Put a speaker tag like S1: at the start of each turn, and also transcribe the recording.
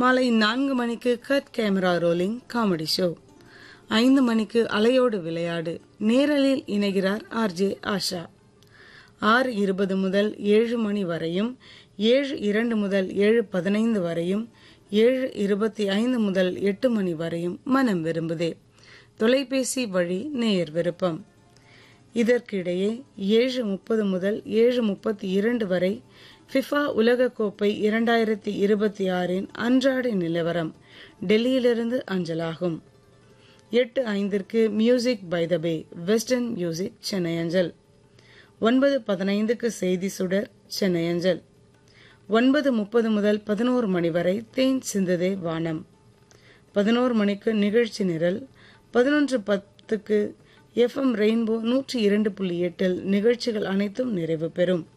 S1: மாலை நான்கு மணிக்கு cut camera rolling comedy show ஐந்து மணிக்கு அலையோடு விளையாடு நேரலில் இணைகிறார் ஆர்ஜே ஆஷா ஆறு இருபது முதல் ஏழு மணி வரையும் ஏழு இரண்டு முதல் ஏழு பதினைந்து வரையும் ஏழு இருபத்தி ஐந்து முதல் எட்டு மணி வரையும் மனம் விரும்புதே தொலைபேசி வழி நேயர் விருப்பம் இதற்கிடையே ஏழு முப்பது முதல் ஏழு முப்பத்தி இரண்டு வரை ஃபிஃபா உலகக்கோப்பை இரண்டாயிரத்தி இருபத்தி ஆறின் அன்றாட நிலவரம் டெல்லியிலிருந்து அஞ்சலாகும் எட்டு ஐந்திற்கு music by the bay western music Chennai அஞ்சல் ஒன்பது பதினைந்துக்கு செய்தி சுடர் சென்னை அஞ்சல் ஒன்பது முப்பது முதல் பதினோரு மணி வரை தேன் சிந்ததே வானம் பதினோரு மணிக்கு நிகழ்ச்சி நிரல் பதினொன்று பத்துக்கு எஃப்எம் ரெயின்போ நூற்றி இரண்டு புள்ளி எட்டில் நிகழ்ச்சிகள் அனைத்தும் நிறைவு பெறும்